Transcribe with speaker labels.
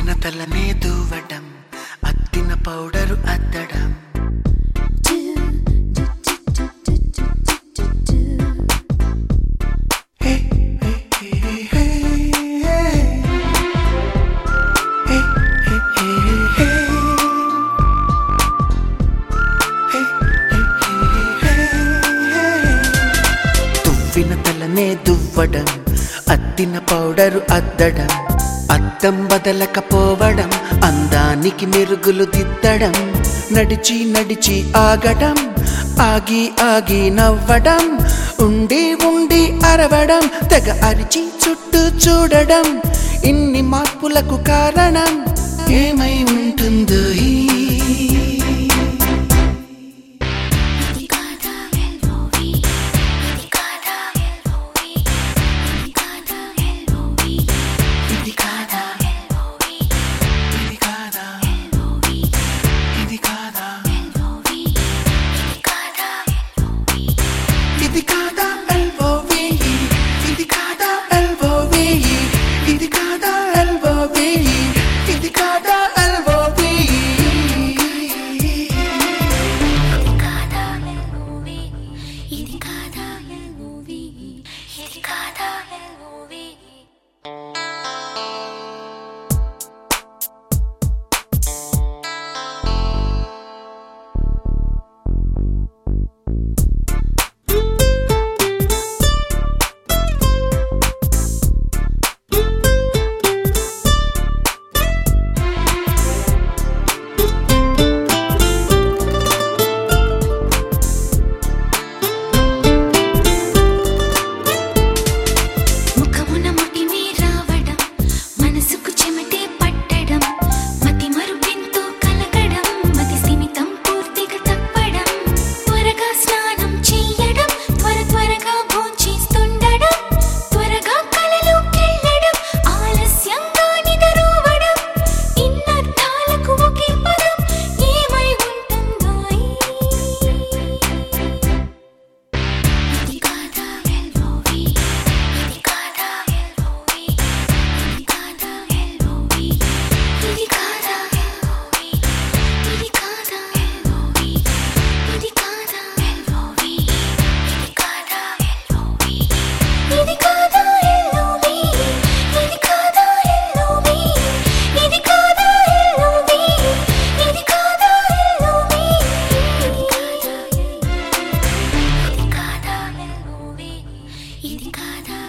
Speaker 1: తువ్విన తలనే దువ్వడం అద్దిన powder అద్దడం హే, హే, హే, హే, హే. హే, హే, హే, హే. హే, హే, హే, హే. తువ్విన తలనే దువ్వడం అద్దిన powder అద్దడం అద్దం బదలకపోవడం అందానికి మెరుగులు దిద్దడం నడిచి నడిచి ఆగడం ఆగి ఆగి నవ్వడం ఉండి ఉండి అరవడం తెగ అరిచి చుట్టూ చూడడం ఇన్ని మార్పులకు కారణం ఏమై ఉంటుందో ఈ
Speaker 2: ఇది కాదా ఎల్ఓవి ఇది కాదా ఎల్ఓవి ఇది కాదా ఎల్ఓవి
Speaker 1: ఇది కాదా
Speaker 2: ఎల్ఓవి
Speaker 1: ఇది కాదా
Speaker 2: ఎల్ఓవి
Speaker 1: ఇది కాదా
Speaker 2: ఎల్ఓవి ఇది కాదా ఎల్ఓవి
Speaker 1: ఇది కాదా ఎల్ఓవి ఇది కాదా ఎల్ఓవి ఇది కాదా ఎల్ఓవి ఇది కాదా ఎల్ఓవి
Speaker 2: ఇది కాదా ఎల్ఓవి ఇది కాదా ఎల్ఓవి ఇది కాదా ఎల్ఓవి ముఖమున ముటిమి రావడం మనసుకు చెమటే పట్టడం మతి మరుపెంతో కలగడం మతి స్థిమితం పూర్తిగా తప్పడం త్వరగా స్నానం చెయ్యడం త్వర త్వరగా భోంచేస్తుండడం త్వరగా కలలోకెళ్ళడం ఆలస్యంగా నిద్రపోవడం ఇన్నర్థాలకు ఒకే పదం ఏమై ఉంటుందో ఇది కాదా ఎల్ఓవి ఇది కాదా ఎల్ఓవి ఇది కాదా ఎల్ఓవి ఇది కాదా ఎల్ఓవి ఇది కాదా ఎల్ఓవి ఇది కాదా ఎల్ఓవి ఇది కాదా ఎల్ఓవి ఇది కాదా ఎల్ఓవి ఇది కాదా ఎల్ఓవి ఇది కాదా ఎల్ఓవి ఇది కాదా ఎల్ఓవి ఇది కాదా ఇది కాదా ఎల్ఓవి ఇది కాదా